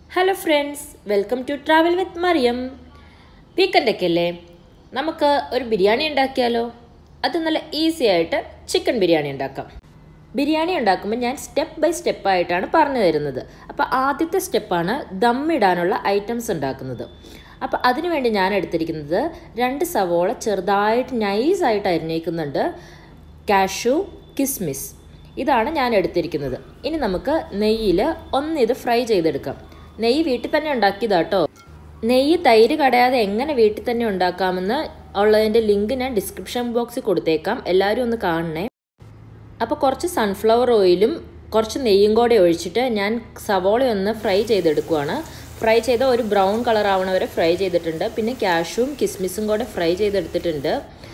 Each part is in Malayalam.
hello friends welcome to travel with Mariyam weekend ഒക്കെ അല്ലേ നമുക്ക് ഒരു ബിരിയാണി ഉണ്ടാക്കിയാലോ അത് നല്ല ഈസി ആയിട്ട് ചിക്കൻ ബിരിയാണി ഉണ്ടാക്കാം ബിരിയാണി ഉണ്ടാക്കുമ്പോൾ ഞാൻ സ്റ്റെപ്പ് ബൈ സ്റ്റെപ്പ് ആയിട്ടാണ് പറഞ്ഞു തരുന്നത് അപ്പോൾ ആദ്യത്തെ സ്റ്റെപ്പാണ് ദമ്മിടാനുള്ള ഐറ്റംസ് ഉണ്ടാക്കുന്നത് അപ്പോൾ അതിനുവേണ്ടി ഞാൻ എടുത്തിരിക്കുന്നത് രണ്ട് സവോള ചെറുതായിട്ട് നൈസായിട്ട് അരിഞ്ഞേക്കുന്നുണ്ട് കാഷു കിസ്മിസ് ഇതാണ് ഞാൻ എടുത്തിരിക്കുന്നത് ഇനി നമുക്ക് നെയ്യിൽ ഒന്ന് ഇത് ഫ്രൈ ചെയ്തെടുക്കാം നെയ്യ് വീട്ടിൽ തന്നെ ഉണ്ടാക്കിയതാട്ടോ നെയ്യ് തൈര് കടയാതെ എങ്ങനെ വീട്ടിൽ തന്നെ ഉണ്ടാക്കാമെന്ന് ഉള്ളതിൻ്റെ ലിങ്ക് ഞാൻ ഡിസ്ക്രിപ്ഷൻ ബോക്സിൽ കൊടുത്തേക്കാം എല്ലാവരും ഒന്ന് കാണണേ അപ്പോൾ കുറച്ച് സൺഫ്ലവർ ഓയിലും കുറച്ച് നെയ്യും കൂടെ ഒഴിച്ചിട്ട് ഞാൻ സവോള ഒന്ന് ഫ്രൈ ചെയ്തെടുക്കുവാണ് ഫ്രൈ ചെയ്ത ഒരു ബ്രൗൺ കളർ ആവണ വരെ ഫ്രൈ ചെയ്തിട്ടുണ്ട് പിന്നെ കാഷും കിസ്മിസും കൂടെ ഫ്രൈ ചെയ്തെടുത്തിട്ടുണ്ട്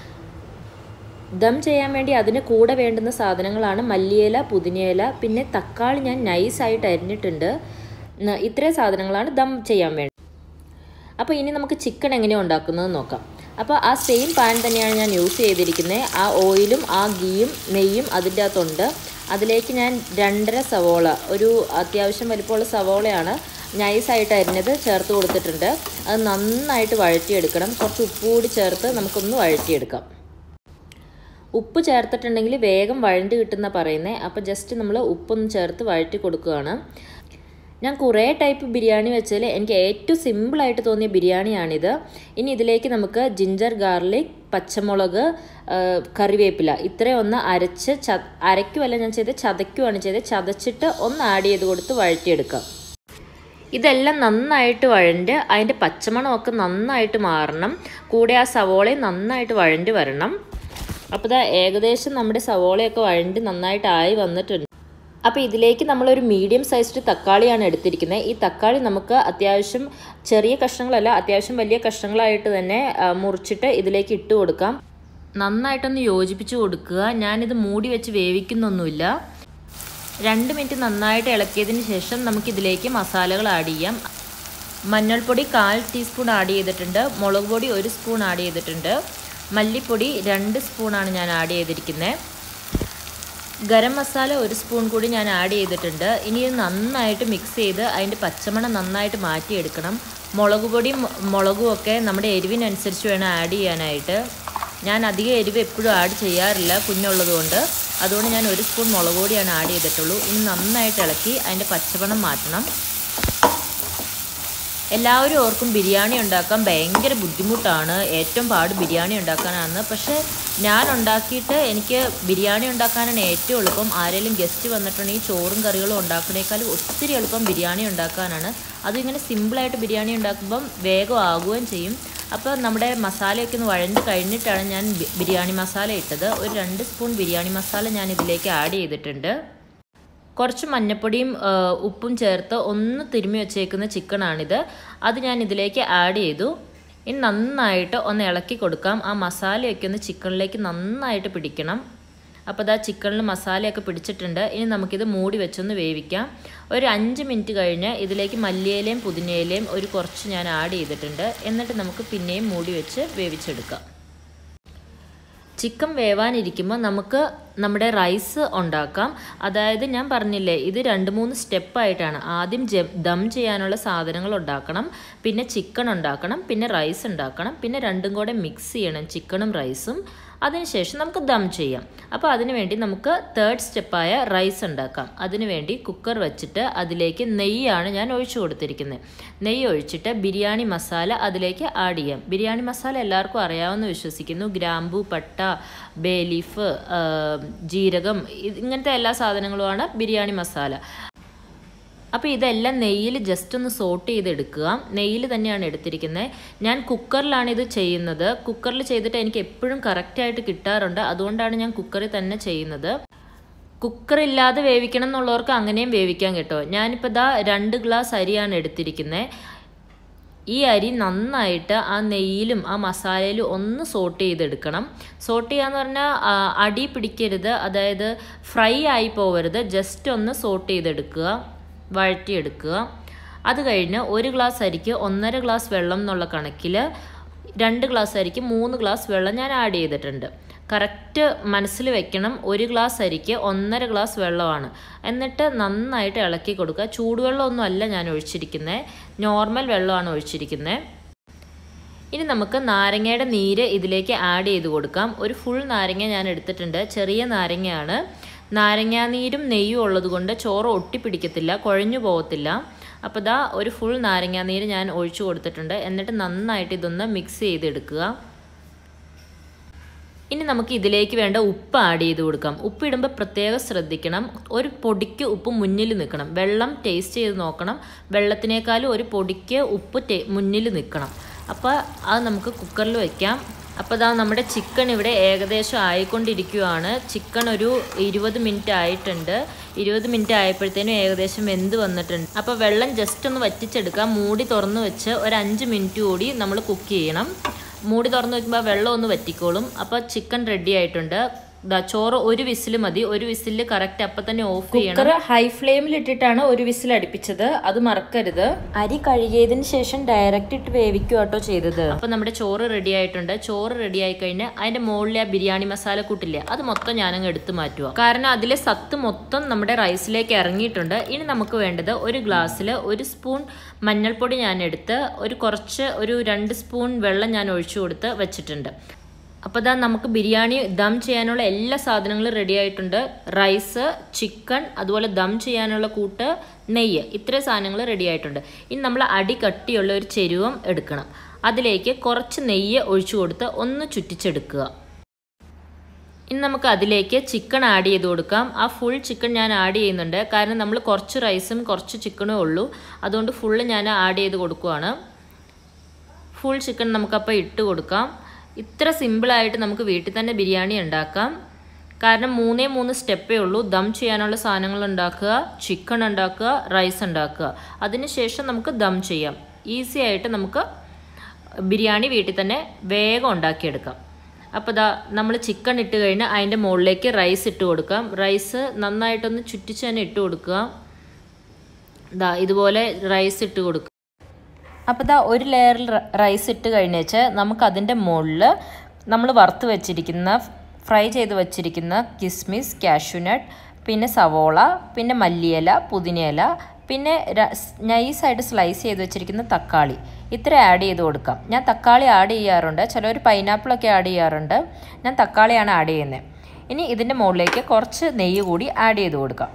ദം ചെയ്യാൻ വേണ്ടി അതിന് കൂടെ വേണ്ടുന്ന സാധനങ്ങളാണ് മല്ലിയില പുതിനയില പിന്നെ തക്കാളി ഞാൻ നൈസായിട്ട് അരിഞ്ഞിട്ടുണ്ട് ന- ഇത്രയും സാധനങ്ങളാണ് ദം ചെയ്യാൻ വേണ്ടി അപ്പോൾ ഇനി നമുക്ക് ചിക്കൻ എങ്ങനെയാണ് ഉണ്ടാക്കുന്നത് നോക്കാം അപ്പോൾ ആ സെയിം പാൻ തന്നെയാണ് ഞാൻ യൂസ് ചെയ്തിരിക്കുന്നത് ആ ഓയിലും ആ ഗീയും നെയ്യും അതിൻ്റെ അകത്തുണ്ട് അതിലേക്ക് ഞാൻ രണ്ടര സവോള ഒരു അത്യാവശ്യം വലിപ്പമുള്ള സവോളയാണ് നൈസായിട്ട് അരിഞ്ഞത് ചേർത്ത് കൊടുത്തിട്ടുണ്ട് അത് നന്നായിട്ട് വഴറ്റിയെടുക്കണം കുറച്ച് ഉപ്പ് കൂടി ചേർത്ത് നമുക്കൊന്ന് വഴറ്റിയെടുക്കാം ഉപ്പ് ചേർത്തിട്ടുണ്ടെങ്കിൽ വേഗം വഴണ്ട് കിട്ടുന്ന പറയുന്നത് അപ്പോൾ ജസ്റ്റ് നമ്മൾ ഉപ്പൊന്ന് ചേർത്ത് വഴറ്റി കൊടുക്കുകയാണ് ഞാൻ കുറേ ടൈപ്പ് ബിരിയാണി വെച്ചാൽ എനിക്ക് ഏറ്റവും സിമ്പിളായിട്ട് തോന്നിയ ബിരിയാണിയാണിത് ഇനി ഇതിലേക്ക് നമുക്ക് ജിഞ്ചർ ഗാർലിക് പച്ചമുളക് ആ, കറിവേപ്പില ഇത്രയും ഒന്ന് അരച്ച് ച അരയ്ക്കുമല്ല ഞാൻ ചെയ്ത് ചതയ്ക്കുവാണ് ചെയ്തത് ചതച്ചിട്ട് ഒന്ന് ആഡ് ചെയ്ത് കൊടുത്ത് വഴറ്റിയെടുക്കാം ഇതെല്ലാം നന്നായിട്ട് വഴണ്ട് അതിൻ്റെ പച്ചമണമൊക്കെ നന്നായിട്ട് മാറണം കൂടെ ആ സവോളയും നന്നായിട്ട് വഴണ്ട് വരണം അപ്പോൾ ഇതാ ഏകദേശം നമ്മുടെ സവോളയൊക്കെ വഴണ്ട് നന്നായിട്ട് ആയി വന്നിട്ടുണ്ട് അപ്പോൾ ഇതിലേക്ക് നമ്മളൊരു മീഡിയം സൈസ്ഡ് തക്കാളിയാണ് എടുത്തിരിക്കുന്നത് ഈ തക്കാളി നമുക്ക് അത്യാവശ്യം ചെറിയ കഷ്ണങ്ങളല്ല അത്യാവശ്യം വലിയ കഷ്ണങ്ങളായിട്ട് തന്നെ ആ, മുറിച്ചിട്ട് ഇതിലേക്ക് ഇട്ട് കൊടുക്കാം നന്നായിട്ടൊന്ന് യോജിപ്പിച്ച് കൊടുക്കുക ഞാനിത് മൂടി വെച്ച് വേവിക്കുന്നൊന്നുമില്ല രണ്ട് മിനിറ്റ് നന്നായിട്ട് ഇളക്കിയതിന് ശേഷം നമുക്കിതിലേക്ക് മസാലകൾ ആഡ് ചെയ്യാം മഞ്ഞൾപ്പൊടി കാൽ ടീസ്പൂൺ ആഡ് ചെയ്തിട്ടുണ്ട് മുളക് പൊടി ഒരു സ്പൂൺ ആഡ് ചെയ്തിട്ടുണ്ട് മല്ലിപ്പൊടി രണ്ട് സ്പൂണാണ് ഞാൻ ആഡ് ചെയ്തിരിക്കുന്നത് ഗരം മസാല ഒരു സ്പൂൺ കൂടി ഞാൻ ആഡ് ചെയ്തിട്ടുണ്ട് ഇനി ഇത് നന്നായിട്ട് മിക്സ് ചെയ്ത് അതിൻ്റെ പച്ചമണം നന്നായിട്ട് മാറ്റിയെടുക്കണം മുളക് പൊടിയും മുളകും ഒക്കെ നമ്മുടെ എരിവിനനുസരിച്ച് വേണം ആഡ് ചെയ്യാനായിട്ട് ഞാൻ അധികം എരിവ് എപ്പോഴും ആഡ് ചെയ്യാറില്ല കുഞ്ഞുള്ളത് കൊണ്ട് അതുകൊണ്ട് ഞാൻ ഒരു സ്പൂൺ മുളക് പൊടിയാണ് ആഡ് ചെയ്തിട്ടുള്ളൂ ഇനി നന്നായിട്ട് ഇളക്കി അതിൻ്റെ പച്ചമണം മാറ്റണം എല്ലാവരും ഓർക്കും ബിരിയാണി ഉണ്ടാക്കാൻ ഭയങ്കര ബുദ്ധിമുട്ടാണ് ഏറ്റവും പാട് ബിരിയാണി ഉണ്ടാക്കാനാണ് പക്ഷേ ഞാൻ ഉണ്ടാക്കിയിട്ട് എനിക്ക് ബിരിയാണി ഉണ്ടാക്കാനാണ് ഏറ്റവും എളുപ്പം ആരെങ്കിലും ഗസ്റ്റ് വന്നിട്ടുണ്ടെങ്കിൽ ചോറും കറികളും ഉണ്ടാക്കുന്നേക്കാളും ഒത്തിരി എളുപ്പം ബിരിയാണി ഉണ്ടാക്കാനാണ് അതിങ്ങനെ സിമ്പിളായിട്ട് ബിരിയാണി ഉണ്ടാക്കുമ്പം വേഗം ആകുകയും ചെയ്യും അപ്പോൾ നമ്മുടെ മസാലയൊക്കെ ഒന്ന് വഴണ്ട് കഴിഞ്ഞിട്ടാണ് ഞാൻ ബി- ബിരിയാണി മസാല ഇട്ടത് ഒരു രണ്ട് സ്പൂൺ ബിരിയാണി മസാല ഞാൻ ഇതിലേക്ക് ആഡ് ചെയ്തിട്ടുണ്ട് കുറച്ച് മഞ്ഞപ്പൊടിയും ആ, ഉപ്പും ചേർത്ത് ഒന്ന് തിരുമ്മി വെച്ചേക്കുന്ന ചിക്കനാണിത് അത് ഞാൻ ഇതിലേക്ക് ആഡ് ചെയ്തു ഇനി നന്നായിട്ട് ഒന്ന് ഇളക്കി കൊടുക്കാം ആ മസാലയൊക്കെ ഒന്ന് ചിക്കനിലേക്ക് നന്നായിട്ട് പിടിക്കണം അപ്പോൾ ഇതാ ചിക്കനിൽ മസാലയൊക്കെ പിടിച്ചിട്ടുണ്ട് ഇനി നമുക്കിത് മൂടി വെച്ചൊന്ന് വേവിക്കാം ഒരു അഞ്ച് മിനിറ്റ് കഴിഞ്ഞ് ഇതിലേക്ക് മല്ലിയിലയും പുതിനയിലയും ഒരു കുറച്ച് ഞാൻ ആഡ് ചെയ്തിട്ടുണ്ട് എന്നിട്ട് നമുക്ക് പിന്നെയും മൂടി വെച്ച് വേവിച്ചെടുക്കാം ചിക്കൻ വേവാനിരിക്കുമ്പോൾ നമുക്ക് നമ്മുടെ റൈസ് ഉണ്ടാക്കാം അതായത് ഞാൻ പറഞ്ഞില്ലേ ഇത് രണ്ട് മൂന്ന് സ്റ്റെപ്പായിട്ടാണ് ആദ്യം ജെ ദം ചെയ്യാനുള്ള സാധനങ്ങൾ ഉണ്ടാക്കണം പിന്നെ ചിക്കൻ ഉണ്ടാക്കണം പിന്നെ റൈസ് ഉണ്ടാക്കണം പിന്നെ രണ്ടും കൂടെ മിക്സ് ചെയ്യണം ചിക്കനും റൈസും അതിനുശേഷം നമുക്ക് ദം ചെയ്യാം അപ്പോൾ അതിന് വേണ്ടി നമുക്ക് തേർഡ് സ്റ്റെപ്പായ റൈസ് ഉണ്ടാക്കാം അതിന് വേണ്ടി കുക്കർ വെച്ചിട്ട് അതിലേക്ക് നെയ്യാണ് ഞാൻ ഒഴിച്ചു കൊടുത്തിരിക്കുന്നത് നെയ്യ് ഒഴിച്ചിട്ട് ബിരിയാണി മസാല അതിലേക്ക് ആഡ് ചെയ്യാം ബിരിയാണി മസാല എല്ലാവർക്കും അറിയാമെന്ന് വിശ്വസിക്കുന്നു ഗ്രാമ്പു പട്ട ബേ ലീഫ് ആ, ജീരകം ഇത് ഇങ്ങനത്തെ എല്ലാ സാധനങ്ങളുമാണ് ബിരിയാണി മസാല അപ്പോൾ ഇതെല്ലാം നെയ്യിൽ ജസ്റ്റ് ഒന്ന് സോട്ട് ചെയ്തെടുക്കുക നെയ്യിൽ തന്നെയാണ് എടുത്തിരിക്കുന്നത് ഞാൻ കുക്കറിലാണ് ഇത് ചെയ്യുന്നത് കുക്കറിൽ ചെയ്തിട്ട് എനിക്ക് എപ്പോഴും കറക്റ്റായിട്ട് കിട്ടാറുണ്ട് അതുകൊണ്ടാണ് ഞാൻ കുക്കറിൽ തന്നെ ചെയ്യുന്നത് കുക്കർ ഇല്ലാതെ വേവിക്കണം എന്നുള്ളവർക്ക് അങ്ങനെയും വേവിക്കാൻ കേട്ടോ ഞാനിപ്പോൾ ഇതാ രണ്ട് ഗ്ലാസ് അരിയാണ് എടുത്തിരിക്കുന്നത് ഈ അരി നന്നായിട്ട് ആ നെയ്യിലും ആ മസാലയിലും ഒന്ന് സോട്ട് ചെയ്തെടുക്കണം സോട്ട് ചെയ്യാന്ന് പറഞ്ഞാൽ ആ, അടി പിടിക്കരുത് അതായത് ഫ്രൈ ആയി പോവരുത് ജസ്റ്റ് ഒന്ന് സോട്ട് ചെയ്തെടുക്കുക വഴറ്റിയെടുക്കുക അത് കഴിഞ്ഞ് ഒരു ഗ്ലാസ് അരിക്ക് ഒന്നര ഗ്ലാസ് വെള്ളം എന്നുള്ള കണക്കിൽ രണ്ട് ഗ്ലാസ് അരിക്ക് മൂന്ന് ഗ്ലാസ് വെള്ളം ഞാൻ ആഡ് ചെയ്തിട്ടുണ്ട് കറക്റ്റ് മനസ്സിൽ വെക്കണം ഒരു ഗ്ലാസ് അരിക്ക് ഒന്നര ഗ്ലാസ് വെള്ളമാണ് എന്നിട്ട് നന്നായിട്ട് ഇളക്കി കൊടുക്കുക ചൂടുവെള്ളമൊന്നും അല്ല ഞാൻ ഒഴിച്ചിരിക്കുന്നത് നോർമൽ വെള്ളമാണ് ഒഴിച്ചിരിക്കുന്നത് ഇനി നമുക്ക് നാരങ്ങയുടെ നീര് ഇതിലേക്ക് ആഡ് ചെയ്ത് കൊടുക്കാം ഒരു ഫുൾ നാരങ്ങ ഞാൻ എടുത്തിട്ടുണ്ട് ചെറിയ നാരങ്ങയാണ് നാരങ്ങാനീരും നെയ്യും ഉള്ളത് കൊണ്ട് ചോറ് ഒട്ടിപ്പിടിക്കത്തില്ല കുഴഞ്ഞു പോകത്തില്ല അപ്പോൾ ഇതാ ഒരു ഫുൾ നാരങ്ങാനീര് ഞാൻ ഒഴിച്ചു കൊടുത്തിട്ടുണ്ട് എന്നിട്ട് നന്നായിട്ട് ഇതൊന്ന് മിക്സ് ചെയ്തെടുക്കുക ഇനി നമുക്ക് ഇതിലേക്ക് വേണ്ട ഉപ്പ് ആഡ് ചെയ്ത് കൊടുക്കാം ഉപ്പ് ഇടുമ്പോൾ പ്രത്യേകം ശ്രദ്ധിക്കണം ഒരു പൊടിക്ക് ഉപ്പ് മുന്നിൽ നിൽക്കണം വെള്ളം ടേസ്റ്റ് ചെയ്ത് നോക്കണം വെള്ളത്തിനേക്കാളും ഒരു പൊടിക്ക് ഉപ്പ് മുന്നിൽ നിൽക്കണം അപ്പോൾ അത് നമുക്ക് കുക്കറിൽ വെക്കാം അപ്പോൾ ഇതാ നമ്മുടെ ചിക്കൻ ഇവിടെ ഏകദേശം ആയിക്കൊണ്ടിരിക്കുകയാണ് ചിക്കൻ ഒരു ഇരുപത് മിനിറ്റ് ആയിട്ടുണ്ട് ഇരുപത് മിനിറ്റ് ആയപ്പോഴത്തേനും ഏകദേശം വെന്ത് വന്നിട്ടുണ്ട് അപ്പോൾ വെള്ളം ജസ്റ്റ് ഒന്ന് വറ്റിച്ചെടുക്കാം മൂടി തുറന്ന് വെച്ച് ഒരു അഞ്ച് മിനിറ്റ് കൂടി നമ്മൾ കുക്ക് ചെയ്യണം മൂടി തുറന്ന് വെക്കുമ്പോൾ വെള്ളം ഒന്ന് വറ്റിക്കോളും അപ്പോൾ ചിക്കൻ റെഡി ആയിട്ടുണ്ട് ദാ ചോറ് ഒരു വിസിൽ മതി ഒരു വിസിൽ കറക്റ്റ് അപ്പം തന്നെ ഓഫ് ചെയ്യണം കുക്കർ ഹൈ ഫ്ലെയിമിൽ ഇട്ടിട്ടാണ് ഒരു വിസിൽ അടുപ്പിച്ചത് അത് മറക്കരുത് അരി കഴുകിയതിന് ശേഷം ഡയറക്റ്റ് ഇട്ട് വേവിക്കുക കേട്ടോ ചെയ്തത് അപ്പം നമ്മുടെ ചോറ് റെഡി ആയിട്ടുണ്ട് ചോറ് റെഡി ആയി കഴിഞ്ഞാൽ അതിന്റെ മുകളിലെ ആ ബിരിയാണി മസാല കൂട്ടില്ലേ അത് മൊത്തം ഞാനങ്ങ് എടുത്ത് മാറ്റുക കാരണം അതിലെ സത്ത് മൊത്തം നമ്മുടെ റൈസിലേക്ക് ഇറങ്ങിയിട്ടുണ്ട് ഇനി നമുക്ക് വേണ്ടത് ഒരു ഗ്ലാസ്സിൽ ഒരു സ്പൂൺ മഞ്ഞൾപ്പൊടി ഞാൻ എടുത്ത് ഒരു കുറച്ച് ഒരു രണ്ട് സ്പൂൺ വെള്ളം ഞാൻ ഒഴിച്ചു കൊടുത്ത് വെച്ചിട്ടുണ്ട് അപ്പോൾ ഇതാ നമുക്ക് ബിരിയാണി ദം ചെയ്യാനുള്ള എല്ലാ സാധനങ്ങളും റെഡി ആയിട്ടുണ്ട് റൈസ് ചിക്കൻ അതുപോലെ ദം ചെയ്യാനുള്ള കൂട്ട് നെയ്യ് ഇത്രയും സാധനങ്ങൾ റെഡി ആയിട്ടുണ്ട് ഇനി നമ്മൾ അടി കട്ടിയുള്ള ഒരു ചെരുവം എടുക്കണം അതിലേക്ക് കുറച്ച് നെയ്യ് ഒഴിച്ചു കൊടുത്ത് ഒന്ന് ചുറ്റിച്ചെടുക്കുക ഇനി നമുക്ക് അതിലേക്ക് ചിക്കൻ ആഡ് ചെയ്ത് കൊടുക്കാം ആ ഫുൾ ചിക്കൻ ഞാൻ ആഡ് ചെയ്യുന്നുണ്ട് കാരണം നമ്മൾ കുറച്ച് റൈസും കുറച്ച് ചിക്കനും ഉള്ളൂ അതുകൊണ്ട് ഫുള്ള് ഞാൻ ആഡ് ചെയ്ത് കൊടുക്കുവാണ് ഫുൾ ചിക്കൻ നമുക്കപ്പോൾ ഇട്ട് കൊടുക്കാം ഇത്ര സിമ്പിളായിട്ട് നമുക്ക് വീട്ടിൽ തന്നെ ബിരിയാണി ഉണ്ടാക്കാം കാരണം മൂന്നേ മൂന്ന് സ്റ്റെപ്പേ ഉള്ളൂ ദം ചെയ്യാനുള്ള സാധനങ്ങൾ ഉണ്ടാക്കുക ചിക്കൻ ഉണ്ടാക്കുക റൈസ് ഉണ്ടാക്കുക അതിനുശേഷം നമുക്ക് ദം ചെയ്യാം ഈസി ആയിട്ട് നമുക്ക് ബിരിയാണി വീട്ടിൽ തന്നെ വേഗം ഉണ്ടാക്കിയെടുക്കാം അപ്പോൾ ദാ നമ്മൾ ചിക്കൻ ഇട്ട് കഴിഞ്ഞ് അതിൻ്റെ മുകളിലേക്ക് റൈസ് ഇട്ട് കൊടുക്കാം റൈസ് നന്നായിട്ടൊന്ന് ചുറ്റിച്ച് തന്നെ ഇട്ട് കൊടുക്കുക ദാ ഇതുപോലെ റൈസ് ഇട്ട് കൊടുക്കുക അപ്പോൾ ഇതാ ഒരു ലെയറിൽ റൈസ് ഇട്ട് കഴിഞ്ഞേച്ച് നമുക്ക് അതിൻ്റെ മുകളിൽ നമ്മൾ വറുത്ത് വെച്ചിരിക്കുന്ന ഫ്രൈ ചെയ്ത് വെച്ചിരിക്കുന്ന കിസ്മിസ് കാഷ്യൂനട്ട് പിന്നെ സവോള പിന്നെ മല്ലിയില പുതിനയില പിന്നെ നൈസായിട്ട് സ്ലൈസ് ചെയ്ത് വെച്ചിരിക്കുന്ന തക്കാളി ഇത്ര ആഡ് ചെയ്ത് കൊടുക്കാം ഞാൻ തക്കാളി ആഡ് ചെയ്യാറുണ്ട് ചിലർ പൈനാപ്പിളൊക്കെ ആഡ് ചെയ്യാറുണ്ട് ഞാൻ തക്കാളിയാണ് ആഡ് ചെയ്യുന്നത് ഇനി ഇതിൻ്റെ മുകളിലേക്ക് കുറച്ച് നെയ്യ് കൂടി ആഡ് ചെയ്ത് കൊടുക്കാം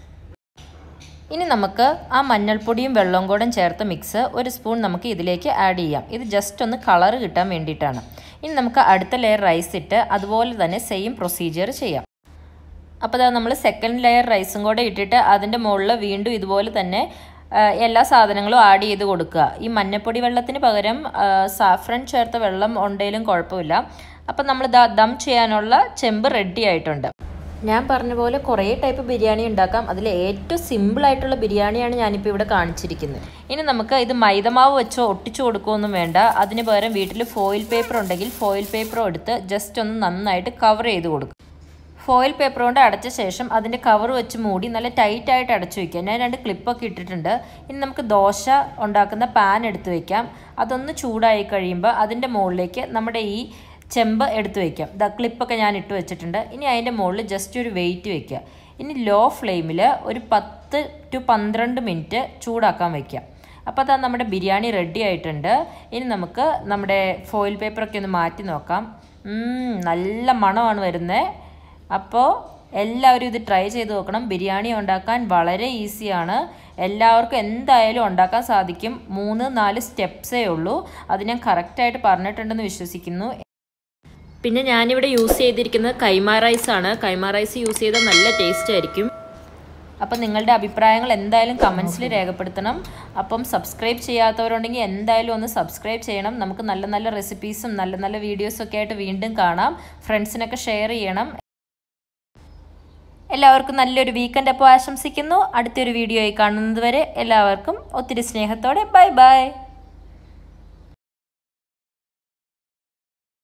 ഇനി നമുക്ക് ആ മഞ്ഞൾപ്പൊടിയും വെള്ളവും കൂടെ ചേർത്ത മിക്സ് ഒരു സ്പൂൺ നമുക്ക് ഇതിലേക്ക് ആഡ് ചെയ്യാം ഇത് ജസ്റ്റ് ഒന്ന് കളർ കിട്ടാൻ വേണ്ടിയിട്ടാണ് ഇനി നമുക്ക് അടുത്ത ലെയർ റൈസ് ഇട്ട് അതുപോലെ തന്നെ സെയിം പ്രൊസീജിയർ ചെയ്യാം അപ്പോൾ അതാ നമ്മൾ സെക്കൻഡ് ലെയർ റൈസും കൂടെ ഇട്ടിട്ട് അതിൻ്റെ മുകളിൽ വീണ്ടും ഇതുപോലെ തന്നെ എല്ലാ സാധനങ്ങളും ആഡ് ചെയ്ത് കൊടുക്കുക ഈ മഞ്ഞപ്പൊടി വെള്ളത്തിന് പകരം സാഫ്രൺ ചേർത്ത വെള്ളം ഉണ്ടെങ്കിലും കുഴപ്പമില്ല അപ്പം നമ്മൾ ദം ചെയ്യാനുള്ള ചെമ്പ് റെഡി ആയിട്ടുണ്ട് ഞാൻ പറഞ്ഞ പോലെ കുറേ ടൈപ്പ് ബിരിയാണി ഉണ്ടാക്കാം അതിൽ ഏറ്റവും സിമ്പിൾ ആയിട്ടുള്ള ബിരിയാണിയാണ് ഞാനിപ്പോൾ ഇവിടെ കാണിച്ചിരിക്കുന്നത് ഇനി നമുക്ക് ഇത് മൈദമാവ് വെച്ചോ ഒട്ടിച്ചു കൊടുക്കുകയൊന്നും വേണ്ട അതിന് പകരം വീട്ടിൽ ഫോയിൽ പേപ്പർ ഉണ്ടെങ്കിൽ ഫോയിൽ പേപ്പർ എടുത്ത് ജസ്റ്റ് ഒന്ന് നന്നായിട്ട് കവർ ചെയ്ത് കൊടുക്കും ഫോയിൽ പേപ്പർ കൊണ്ട് അടച്ച ശേഷം അതിൻ്റെ കവർ വെച്ച് മൂടി നല്ല ടൈറ്റായിട്ട് അടച്ചു വയ്ക്കുക ഞാൻ രണ്ട് ക്ലിപ്പൊക്കെ ഇട്ടിട്ടുണ്ട് ഇനി നമുക്ക് ദോശ ഉണ്ടാക്കുന്ന പാൻ എടുത്ത് വയ്ക്കാം അതൊന്ന് ചൂടായി കഴിയുമ്പോൾ അതിൻ്റെ മുകളിലേക്ക് നമ്മുടെ ഈ ചെമ്പ് എടുത്ത് വയ്ക്കാം ദ ക്ലിപ്പൊക്കെ ഞാൻ ഇട്ട് വെച്ചിട്ടുണ്ട് ഇനി അതിൻ്റെ മുകളിൽ ജസ്റ്റ് ഒരു വെയിറ്റ് വയ്ക്കുക ഇനി ലോ ഫ്ലെയിമിൽ ഒരു പത്ത് ടു പന്ത്രണ്ട് മിനിറ്റ് ചൂടാക്കാൻ വയ്ക്കാം അപ്പോൾ അതാ നമ്മുടെ ബിരിയാണി റെഡി ആയിട്ടുണ്ട് ഇനി നമുക്ക് നമ്മുടെ ഫോയിൽ പേപ്പറൊക്കെ ഒന്ന് മാറ്റി നോക്കാം നല്ല മണമാണ് വരുന്നത് അപ്പോൾ എല്ലാവരും ഇത് ട്രൈ ചെയ്ത് നോക്കണം ബിരിയാണി ഉണ്ടാക്കാൻ വളരെ ഈസിയാണ് എല്ലാവർക്കും എന്തായാലും ഉണ്ടാക്കാൻ സാധിക്കും മൂന്ന് നാല് സ്റ്റെപ്സേ ഉള്ളൂ അത് ഞാൻ കറക്റ്റായിട്ട് പറഞ്ഞിട്ടുണ്ടെന്ന് വിശ്വസിക്കുന്നു പിന്നെ ഞാനിവിടെ യൂസ് ചെയ്തിരിക്കുന്നത് കൈമ റൈസ് ആണ് കൈമ റൈസ് യൂസ് ചെയ്താൽ നല്ല ടേസ്റ്റ് ആയിരിക്കും അപ്പം നിങ്ങളുടെ അഭിപ്രായങ്ങൾ എന്തായാലും കമൻസിൽ രേഖപ്പെടുത്തണം അപ്പം സബ്സ്ക്രൈബ് ചെയ്യാത്തവരുണ്ടെങ്കിൽ എന്തായാലും ഒന്ന് സബ്സ്ക്രൈബ് ചെയ്യണം നമുക്ക് നല്ല നല്ല റെസിപ്പീസും നല്ല നല്ല വീഡിയോസൊക്കെ ആയിട്ട് വീണ്ടും കാണാം ഫ്രണ്ട്സിനൊക്കെ ഷെയർ ചെയ്യണം എല്ലാവർക്കും നല്ലൊരു വീക്കെൻഡ് അപ്പോൾ ആശംസിക്കുന്നു അടുത്തൊരു വീഡിയോയിൽ കാണുന്നത് വരെ എല്ലാവർക്കും ഒത്തിരി സ്നേഹത്തോടെ ബൈ ബൈ